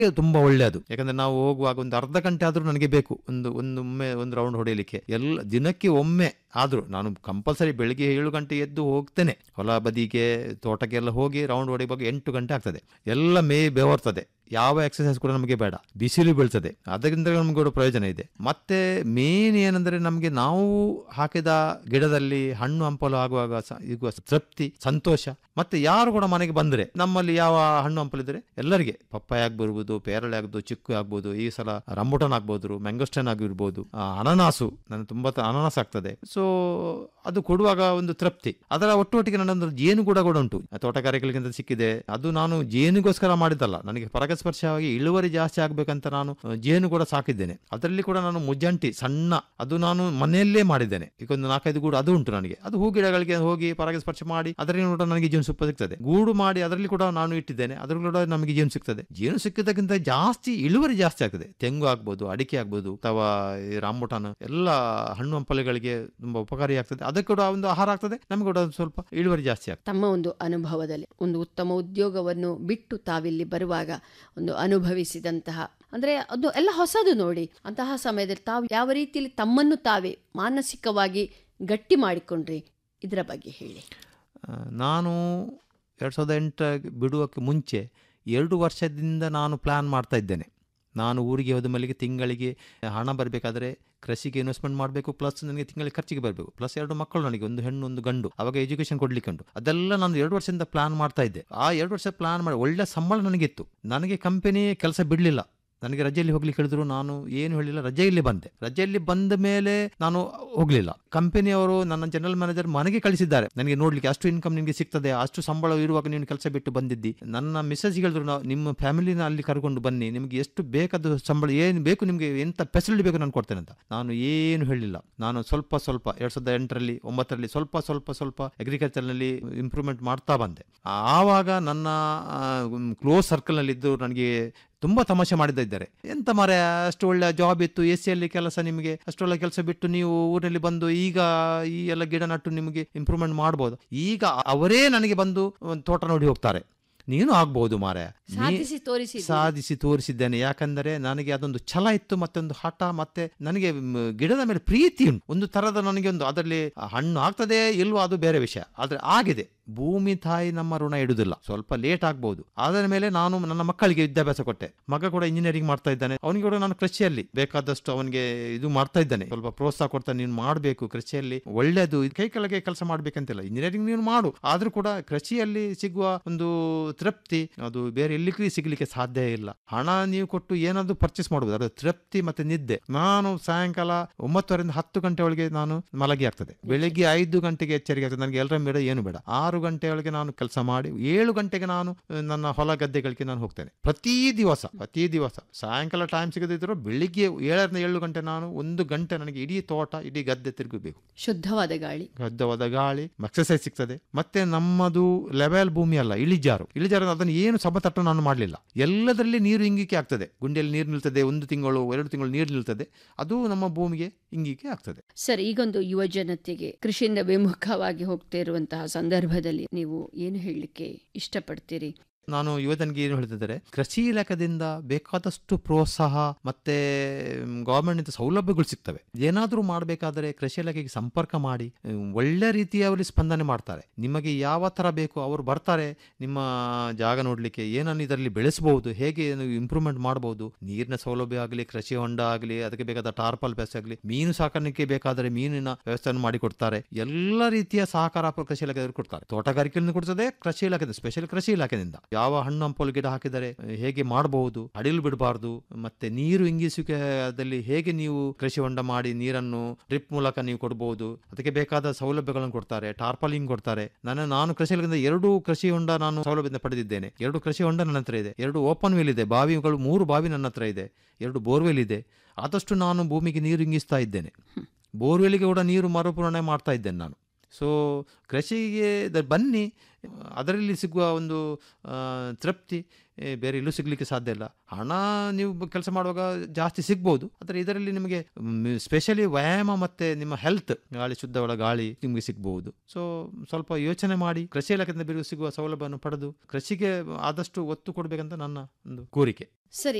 ಇದು ತುಂಬಾ ಒಳ್ಳೆಯದು ಯಾಕಂದ್ರೆ ನಾವು ಹೋಗುವಾಗ ಒಂದು ಅರ್ಧ ಗಂಟೆ ಆದ್ರೂ ನನಗೆ ಬೇಕು ಒಂದು ಒಂದು ಒಮ್ಮೆ ಒಂದು ರೌಂಡ್ ಹೊಡೆಯಲಿಕ್ಕೆ ಎಲ್ಲ ದಿನಕ್ಕೆ ಒಮ್ಮೆ ಆದ್ರೂ ನಾನು ಕಂಪಲ್ಸರಿ ಬೆಳಿಗ್ಗೆ ಏಳು ಗಂಟೆ ಎದ್ದು ಹೋಗ್ತೇನೆ ಹೊಲ ಬದಿಗೆ ತೋಟಕ್ಕೆಲ್ಲ ಹೋಗಿ ರೌಂಡ್ ಹೊಡೆಯುವಾಗ ಎಂಟು ಗಂಟೆ ಆಗ್ತದೆ ಎಲ್ಲ ಮೇ ಬೆವರ್ತದೆ ಯಾವ ಎಕ್ಸಸೈಸ್ ಕೂಡ ನಮಗೆ ಬೇಡ ಬಿಸಿಲು ಬೀಳ್ತದೆ ಅದರಿಂದ ನಮ್ಗೆ ಕೂಡ ಪ್ರಯೋಜನ ಇದೆ ಮತ್ತೆ ಮೇನ್ ಏನಂದ್ರೆ ನಮಗೆ ನಾವು ಹಾಕಿದ ಗಿಡದಲ್ಲಿ ಹಣ್ಣು ಹಂಪಲು ಆಗುವಾಗ ಸ- ಸಿಗುವ ತೃಪ್ತಿ ಸಂತೋಷ ಮತ್ತೆ ಯಾರು ಕೂಡ ಮನೆಗೆ ಬಂದ್ರೆ ನಮ್ಮಲ್ಲಿ ಯಾವ ಹಣ್ಣು ಹಂಪಲಿದ್ರೆ ಎಲ್ಲರಿಗೆ ಪಪ್ಪಾಯ ಆಗ್ಬಿರ್ಬೋದು ಪೇರಳೆ ಆಗ್ಬೋದು ಚಿಕ್ಕು ಆಗ್ಬೋದು ಈ ಸಲ ರಂಬುಟನ್ ಆಗ್ಬೋದು ಮ್ಯಾಂಗೋಸ್ಟನ್ ಆಗಿರ್ಬೋದು ಆ, ಅನನಾಸು ನನಗೆ ತುಂಬಾ ತ- ಅನನಾಸ್ ಆಗ್ತದೆ ಸೊ ಅದು ಕೊಡುವಾಗ ಒಂದು ತೃಪ್ತಿ ಅದರ ಒಟ್ಟೊಟ್ಟಿಗೆ ನನ್ನೊಂದು ಜೇನು ಕೂಡ ಕೂಡ ಉಂಟು ತೋಟಗಾರಿಕೆಗಳಿಗಿಂತ ಸಿಕ್ಕಿದೆ ಅದು ನಾನು ಜೇನಿಗೋಸ್ಕರ ಮಾಡಿದ್ದಲ್ಲ ನನಗೆ ಪರಾಗಸ್ಪರ್ಶವಾಗಿ ಇಳುವರಿ ಜಾಸ್ತಿ ಆಗ್ಬೇಕಂತ ನಾನು ಆ, ಜೇನು ಕೂಡ ಸಾಕಿದ್ದೇನೆ ಅದರಲ್ಲಿ ಕೂಡ ನಾನು ಮುಜ್ಜಂಟಿ ಸಣ್ಣ ಅದು ನಾನು ಮನೆಯಲ್ಲೇ ಮಾಡಿದ್ದೇನೆ ಈಗ ಒಂದು ನಾಲ್ಕೈದು ಗೂಡು ಅದು ಉಂಟು ನನಗೆ ಅದು ಹೂ ಗಿಡಗಳಿಗೆ ಹೋಗಿ ಪರಾಗಸ್ಪರ್ಶ ಮಾಡಿ ಅದರಲ್ಲಿ ಕೂಡ ನನಗೆ ಜೇನು ಸುಪ್ಪ ಸಿಗ್ತದೆ ಗೂಡು ಮಾಡಿ ಅದರಲ್ಲಿ ಕೂಡ ನಾನು ಇಟ್ಟಿದ್ದೇನೆ ಅದರಲ್ಲಿ ಕೂಡ ನಮಗೆ ಜೇನು ಸಿಗ್ತದೆ ಜೇನು ಸಿಕ್ಕಿದ್ದಕ್ಕಿಂತ ಜಾಸ್ತಿ ಇಳುವರಿ ಜಾಸ್ತಿ ಆಗ್ತದೆ ತೆಂಗು ಆಗ್ಬೋದು ಅಡಿಕೆ ಆಗ್ಬೋದು ಅಥವಾ ಈ ರಾಂಬುಟಾನ್ ಎಲ್ಲ ಹಣ್ಣು ಹಂಪಲುಗಳಿಗೆ ತುಂಬಾ ಉಪಕಾರಿ ಆಗ್ತದೆ ಅದಕ್ಕೆ ಕೂಡ ಒಂದು ಆಹಾರ ಆಗ್ತದೆ ನಮಗೆ ಕೂಡ ಒಂದು ಸ್ವಲ್ಪ ಇಳುವರಿ ಜಾಸ್ತಿ ಆಗ್ತದೆ ತಮ್ಮ ಒಂದು ಅನುಭವದಲ್ಲಿ ಒಂದು ಉತ್ತಮ ಉದ್ಯೋಗವನ್ನು ಬಿಟ್ಟು ತಾವಿಲ್ಲಿ ಬರುವಾಗ ಒಂದು ಅನುಭವಿಸಿದಂತಹ ಅಂದ್ರೆ ಅದು ಎಲ್ಲ ಹೊಸದು ನೋಡಿ ಅಂತಹ ಸಮಯದಲ್ಲಿ ತಾವು ಯಾವ ರೀತಿಯಲ್ಲಿ ತಮ್ಮನ್ನು ತಾವೇ ಮಾನಸಿಕವಾಗಿ ಗಟ್ಟಿ ಮಾಡಿಕೊಂಡ್ರಿ ಇದರ ಬಗ್ಗೆ ಹೇಳಿ ಆ, ನಾನು ಎರಡು ಸಾವಿರದ ಎಂಟ ಬಿಡುವಕ್ಕೆ ಮುಂಚೆ ಎರಡು ವರ್ಷದಿಂದ ನಾನು ಪ್ಲ್ಯಾನ್ ಮಾಡ್ತಾ ಇದ್ದೇನೆ ನಾನು ಊರಿಗೆ ಹೋದ ಮೇಲೆಗೆ ತಿಂಗಳಿಗೆ ಹಣ ಬರಬೇಕಾದ್ರೆ ಕೃಷಿಗೆ ಇನ್ವೆಸ್ಟ್ಮೆಂಟ್ ಮಾಡಬೇಕು ಪ್ಲಸ್ ನನಗೆ ತಿಂಗಳಿಗೆ ಖರ್ಚಿಗೆ ಬರಬೇಕು ಪ್ಲಸ್ ಎರಡು ಮಕ್ಕಳು ನನಗೆ ಒಂದು ಹೆಣ್ಣು ಒಂದು ಗಂಡು ಅವಾಗ ಎಜುಕೇಶನ್ ಕೊಡ್ಲಿಕ್ಕೆ ಉಂಟು ಅದೆಲ್ಲ ನಾನು ಎರಡು ವರ್ಷದಿಂದ ಪ್ಲಾನ್ ಮಾಡ್ತಾ ಇದ್ದೆ ಆ ಎರಡು ವರ್ಷ ಪ್ಲಾನ್ ಮಾಡಿ ಒಳ್ಳೆ ಸಂಬಳ ನನಗಿತ್ತು ನನಗೆ ಕಂಪನಿ ಕೆಲಸ ಬಿಡಲಿಲ್ಲ ನನಗೆ ರಜೆಯಲ್ಲಿ ಹೋಗ್ಲಿಕ್ಕೆ ಹೇಳಿದ್ರು ನಾನು ಏನು ಹೇಳಿಲ್ಲ ರಜೆಯಲ್ಲಿ ಬಂದೆ ರಜೆಯಲ್ಲಿ ಬಂದ ಮೇಲೆ ನಾನು ಹೋಗ್ಲಿಲ್ಲ ಕಂಪನಿಯವರು ನನ್ನ ಜನರಲ್ ಮ್ಯಾನೇಜರ್ ಮನೆಗೆ ಕಳಿಸಿದ್ದಾರೆ ನನಗೆ ನೋಡ್ಲಿಕ್ಕೆ ಅಷ್ಟು ಇನ್ಕಮ್ ನಿಮಗೆ ಸಿಗ್ತದೆ ಅಷ್ಟು ಸಂಬಳ ಇರುವಾಗ ನೀನು ಕೆಲಸ ಬಿಟ್ಟು ಬಂದಿದ್ದಿ ನನ್ನ ಮಿಸ್ಸಸ್ ಹೇಳಿದ್ರು ನಾವು ನಿಮ್ಮ ಫ್ಯಾಮಿಲಿನ ಅಲ್ಲಿ ಕರ್ಕೊಂಡು ಬನ್ನಿ ನಿಮಗೆ ಎಷ್ಟು ಬೇಕಾದ ಸಂಬಳ ಏನು ಬೇಕು ನಿಮಗೆ ಎಂತ ಫೆಸಿಲಿಟಿ ಬೇಕು ನಾನು ಕೊಡ್ತೇನೆ ಅಂತ ನಾನು ಏನು ಹೇಳಿಲ್ಲ ನಾನು ಸ್ವಲ್ಪ ಸ್ವಲ್ಪ ಎರಡ್ ಸಾವಿರದ ಎಂಟರಲ್ಲಿ ಒಂಬತ್ತರಲ್ಲಿ ಸ್ವಲ್ಪ ಸ್ವಲ್ಪ ಸ್ವಲ್ಪ ಅಗ್ರಿಕಲ್ಚರ್ನಲ್ಲಿ ಇಂಪ್ರೂವ್ಮೆಂಟ್ ಮಾಡ್ತಾ ಬಂದೆ ಆವಾಗ ನನ್ನ ಕ್ಲೋಸ್ ಸರ್ಕಲ್ನಲ್ಲಿ ಇದ್ದು ನನಗೆ ತುಂಬಾ ತಮಾಷೆ ಮಾಡಿದ್ದ ಇದ್ದಾರೆ ಎಂತ ಮರ ಅಷ್ಟು ಒಳ್ಳೆ ಜಾಬ್ ಇತ್ತು ಎಸ್ ಅಲ್ಲಿ ಕೆಲಸ ನಿಮಗೆ ಅಷ್ಟೊಳ್ಳೆ ಕೆಲಸ ಬಿಟ್ಟು ನೀವು ಊರಲ್ಲಿ ಬಂದು ಈಗ ಈ ಎಲ್ಲ ಗಿಡ ನಟ್ಟು ನಿಮಗೆ ಇಂಪ್ರೂವ್ಮೆಂಟ್ ಮಾಡ್ಬೋದು ಈಗ ಅವರೇ ನನಗೆ ಬಂದು ಒಂದು ತೋಟ ನೋಡಿ ಹೋಗ್ತಾರೆ ನೀನು ಆಗ್ಬಹುದು ಮಾರ ಸಾಧಿಸಿ ತೋರಿಸಿ ಸಾಧಿಸಿ ತೋರಿಸಿದ್ದೇನೆ ಯಾಕಂದರೆ ನನಗೆ ಅದೊಂದು ಛಲ ಇತ್ತು ಮತ್ತೆ ಒಂದು ಹಠ ಮತ್ತೆ ನನಗೆ ಮ್, ಗಿಡದ ಮೇಲೆ ಪ್ರೀತಿ ಉಂಟು ಒಂದು ತರದ ನನಗೆ ಒಂದು ಅದರಲ್ಲಿ ಹಣ್ಣು ಆಗ್ತದೆ ಇಲ್ವೋ ಅದು ಬೇರೆ ವಿಷಯ ಆದ್ರೆ ಆಗಿದೆ ಭೂಮಿ ತಾಯಿ ನಮ್ಮ ಋಣ ಇಡುದಿಲ್ಲ ಸ್ವಲ್ಪ ಲೇಟ್ ಆಗ್ಬಹುದು ಅದರ ಮೇಲೆ ನಾನು ನನ್ನ ಮಕ್ಕಳಿಗೆ ವಿದ್ಯಾಭ್ಯಾಸ ಕೊಟ್ಟೆ ಮಗ ಕೂಡ ಇಂಜಿನಿಯರಿಂಗ್ ಮಾಡ್ತಾ ಇದ್ದಾನೆ ಅವನಿಗೆ ಕೂಡ ನಾನು ಕೃಷಿಯಲ್ಲಿ ಬೇಕಾದಷ್ಟು ಅವನಿಗೆ ಇದು ಮಾಡ್ತಾ ಇದ್ದಾನೆ ಸ್ವಲ್ಪ ಪ್ರೋತ್ಸಾಹ ಕೊಡ್ತಾ ನೀನು ಮಾಡಬೇಕು ಕೃಷಿಯಲ್ಲಿ ಒಳ್ಳೆಯದು ಕೈ ಕೆಳಗೆ ಕೆಲಸ ಮಾಡ್ಬೇಕಂತಿಲ್ಲ ಇಂಜಿನಿಯರಿಂಗ್ ನೀನು ಮಾಡು ಆದ್ರೂ ಕೂಡ ಕೃಷಿಯಲ್ಲಿ ಸಿಗುವ ಒಂದು ತೃಪ್ತಿ ಅದು ಬೇರೆ ಎಲ್ಲಿಗೂ ಸಿಗ್ಲಿಕ್ಕೆ ಸಾಧ್ಯ ಇಲ್ಲ ಹಣ ನೀವು ಕೊಟ್ಟು ಏನಾದ್ರು ಪರ್ಚೇಸ್ ಮಾಡಬಹುದು ಅದು ತೃಪ್ತಿ ಮತ್ತೆ ನಿದ್ದೆ ನಾನು ಸಾಯಂಕಾಲ ಒಂಬತ್ತುವರೆಯಿಂದ ಹತ್ತು ಗಂಟೆ ಒಳಗೆ ನಾನು ಮಲಗಿ ಆಗ್ತದೆ ಬೆಳಿಗ್ಗೆ ಐದು ಗಂಟೆಗೆ ಎಚ್ಚರಿಕೆ ಆಗ್ತದೆ ನನಗೆ ಎಲ್ಲರ ಬೇಡ ಏನು ಬೇಡ ಆರು ಗಂಟೆ ಒಳಗೆ ನಾನು ಕೆಲಸ ಮಾಡಿ ಏಳು ಗಂಟೆಗೆ ನಾನು ಆ, ನನ್ನ ಹೊಲ ಗದ್ದೆಗಳಿಗೆ ನಾನು ಹೋಗ್ತೇನೆ ಪ್ರತಿ ದಿವಸ ಪ್ರತಿ ದಿವಸ ಸಾಯಂಕಾಲ ಟೈಮ್ ಸಿಗದಿದ್ರು ಬೆಳಿಗ್ಗೆ ಏಳರಿಂದ ಏಳು ಗಂಟೆ ನಾನು ಒಂದು ಗಂಟೆ ನನಗೆ ಇಡೀ ತೋಟ ಇಡೀ ಗದ್ದೆ ತಿರುಗಬೇಕು ಶುದ್ಧವಾದ ಗಾಳಿ ಗದ್ದವಾದ ಗಾಳಿ ಎಕ್ಸಸೈಸ್ ಸಿಗ್ತದೆ ಮತ್ತೆ ನಮ್ಮದು ಲೆವೆಲ್ ಭೂಮಿ ಅಲ್ಲ ಇಳಿಜಾರು ಇಳಿಜಾರು ಅದನ್ನು ಏನು ಸಮತಟ್ಟು ನಾನು ಮಾಡಲಿಲ್ಲ ಎಲ್ಲದರಲ್ಲಿ ನೀರು ಇಂಗಿಕೆ ಆಗ್ತದೆ ಗುಂಡಿಯಲ್ಲಿ ನೀರು ನಿಲ್ತದೆ ಒಂದು ತಿಂಗಳು ಎರಡು ತಿಂಗಳು ನೀರು ನಿಲ್ತದೆ ಅದು ನಮ್ಮ ಭೂಮಿಗೆ ಇಂಗಿಕೆ ಆಗ್ತದೆ ಸರ್ ಈಗೊಂದು ಯುವ ಜನತೆಗೆ ಕೃಷಿಯಿಂದ ವಿಮುಖವಾಗಿ ಹೋಗ್ತಾ ಇರುವಂತಹ ಸಂದರ್ಭದಲ್ಲಿ ನೀವು ಏನು ಹೇಳಲಿಕ್ಕೆ ಇಷ್ಟಪಡ್ತೀರಿ ನಾನು ಯುವಜನಿಗೆ ಏನು ಹೇಳ್ತಿದ್ದಾರೆ ಕೃಷಿ ಇಲಾಖೆದಿಂದ ಬೇಕಾದಷ್ಟು ಪ್ರೋತ್ಸಾಹ ಮತ್ತೆ ಗವರ್ಮೆಂಟ್ ಸೌಲಭ್ಯಗಳು ಸಿಗ್ತವೆ ಏನಾದರೂ ಮಾಡಬೇಕಾದ್ರೆ ಕೃಷಿ ಇಲಾಖೆಗೆ ಸಂಪರ್ಕ ಮಾಡಿ ಹ್ಮ್, ಒಳ್ಳೆ ರೀತಿಯ ಅವರು ಸ್ಪಂದನೆ ಮಾಡ್ತಾರೆ ನಿಮಗೆ ಯಾವ ತರ ಬೇಕು ಅವರು ಬರ್ತಾರೆ ನಿಮ್ಮ ಜಾಗ ನೋಡ್ಲಿಕ್ಕೆ ಏನನ್ನು ಇದರಲ್ಲಿ ಬೆಳೆಸಬಹುದು ಹೇಗೆ ನೀವು ಇಂಪ್ರೂವ್ಮೆಂಟ್ ಮಾಡಬಹುದು ನೀರಿನ ಸೌಲಭ್ಯ ಆಗಲಿ ಕೃಷಿ ಹೊಂಡ ಆಗಲಿ ಅದಕ್ಕೆ ಬೇಕಾದ ಟಾರ್ಪಲ್ ವ್ಯವಸ್ಥೆ ಆಗಲಿ ಮೀನು ಸಾಕಾಣಿಕೆ ಬೇಕಾದರೆ ಮೀನಿನ ವ್ಯವಸ್ಥೆಯನ್ನು ಮಾಡಿ ಕೊಡ್ತಾರೆ ಎಲ್ಲ ರೀತಿಯ ಸಹಕಾರ ಪ- ಕೃಷಿ ಇಲಾಖೆ ಕೊಡ್ತಾರೆ ತೋಟಗಾರಿಕೆಯನ್ನು ಕೊಡ್ತದೆ ಕೃಷಿ ಇಲಾಖೆ ಸ್ಪೆಷಲ್ ಕೃಷಿ ಇಲಾಖೆಯಿಂದ ಯಾವ ಹಣ್ಣು ಹಂಪಲು ಗಿಡ ಹಾಕಿದರೆ ಅಹ್, ಹೇಗೆ ಮಾಡಬಹುದು ಅಡಿಲು ಬಿಡಬಾರ್ದು ಮತ್ತೆ ನೀರು ಇಂಗಿಸುವಿಕೆಯಲ್ಲಿ ಹೇಗೆ ನೀವು ಕೃಷಿ ಹೊಂಡ ಮಾಡಿ ನೀರನ್ನು ಡ್ರಿಪ್ ಮೂಲಕ ನೀವು ಕೊಡಬಹುದು ಅದಕ್ಕೆ ಬೇಕಾದ ಸೌಲಭ್ಯಗಳನ್ನು ಕೊಡ್ತಾರೆ ಟಾರ್ಪಲಿಂಗ್ ಕೊಡ್ತಾರೆ ನಾನು ನಾನು ಕೃಷಿ ಇಲಾಖೆಯಿಂದ ಎರಡು ಕೃಷಿ ಹೊಂಡ ನಾನು ಸೌಲಭ್ಯದಿಂದ ಪಡೆದಿದ್ದೇನೆ ಎರಡು ಕೃಷಿ ಹೊಂಡ ನನ್ನ ಹತ್ರ ಇದೆ ಎರಡು ಓಪನ್ ವೆಲ್ ಇದೆ ಬಾವಿಗಳು ಮೂರು ಬಾವಿ ನನ್ನ ಹತ್ರ ಇದೆ ಎರಡು ಬೋರ್ವೆಲ್ ಇದೆ ಆದಷ್ಟು ನಾನು ಭೂಮಿಗೆ ನೀರು ಇಂಗಿಸ್ತಾ ಇದ್ದೇನೆ ಬೋರ್ವೆಲ್ಗೆ ಕೂಡ ನೀರು ಮರುಪೂರಣೆ ಮಾಡ್ತಾ ಇದ್ದೇನೆ ನಾನು ಸೊ ಕೃಷಿಗೆ ದ- ಬನ್ನಿ ಅದರಲ್ಲಿ ಸಿಗುವ ಒಂದು ಆ, ತೃಪ್ತಿ ಏ, ಬೇರೆ ಎಲ್ಲೂ ಸಿಗಲಿಕ್ಕೆ ಸಾಧ್ಯ ಇಲ್ಲ ಹಣ ನೀವು ಕೆಲಸ ಮಾಡುವಾಗ ಜಾಸ್ತಿ ಸಿಗ್ಬೋದು ಆದರೆ ಇದರಲ್ಲಿ ನಿಮಗೆ ಸ್ಪೆಷಲಿ ವ್ಯಾಯಾಮ ಮತ್ತು ನಿಮ್ಮ ಹೆಲ್ತ್ ಗಾಳಿ ಶುದ್ಧವಾದ ಗಾಳಿ ನಿಮಗೆ ಸಿಗ್ಬೋದು ಸೊ ಸ್ವಲ್ಪ ಯೋಚನೆ ಮಾಡಿ ಕೃಷಿ ಇಲಾಖೆಯಿಂದ ಬಿಡುವ ಸಿಗುವ ಸೌಲಭ್ಯವನ್ನು ಪಡೆದು ಕೃಷಿಗೆ ಆದಷ್ಟು ಒತ್ತು ಕೊಡಬೇಕಂತ ನನ್ನ ಒಂದು ಕೋರಿಕೆ ಸರಿ